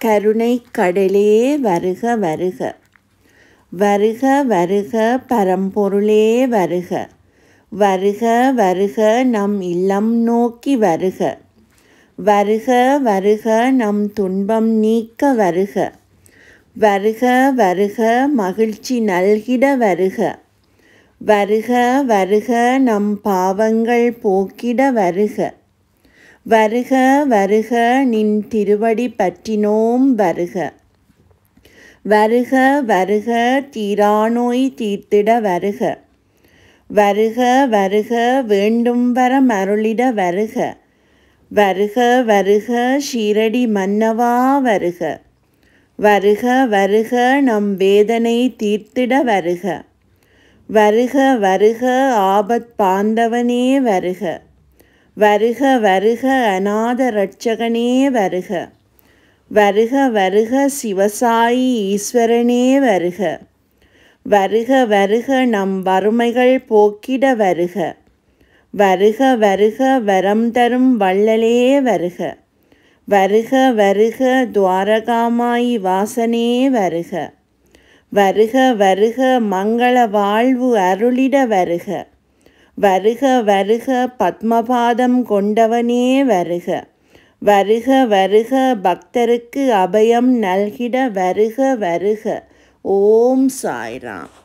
கருணை கடலே வருக வருக வருக வருக பரம்பொருளே வருக வருக வருக நம் இல்லம் நோக்கி வருக வருக வருக நம் துன்பம் நீக்க வருக வருக வருக மகிழ்ச்சி நல்கிட வருக வருக வருக நம் பாவங்கள் போக்கிட வருக வருக வருக நின் திருவடி பற்றினோம் வருக வருக வருக தீராநோய் தீர்த்திட வருக வருக வருக வேண்டும் வரம் அருளிட வருக வருக வருக ஷீரடி மன்னவா வருக வருக வருக நம் வேதனை தீர்த்திட வருக வருக வருக ஆபத் பாந்தவனே வருக வருக வருக அநாத இரட்சகனே வருக வருக வருக சிவசாயி ஈஸ்வரனே வருக வருக வருக நம் வறுமைகள் போக்கிட வருக வருக வருக வரம் தரும் வள்ளலே வருக வருக வருக துவாரகாமாயி வாசனே வருக வருக வருக மங்கள வாழ்வு அருளிட வருக வருக வருக பத்மபாதம் கொண்டவனே வருக வருக வருக பக்தருக்கு அபயம் நல்கிட வருக வருக ஓம் சாய்ராம்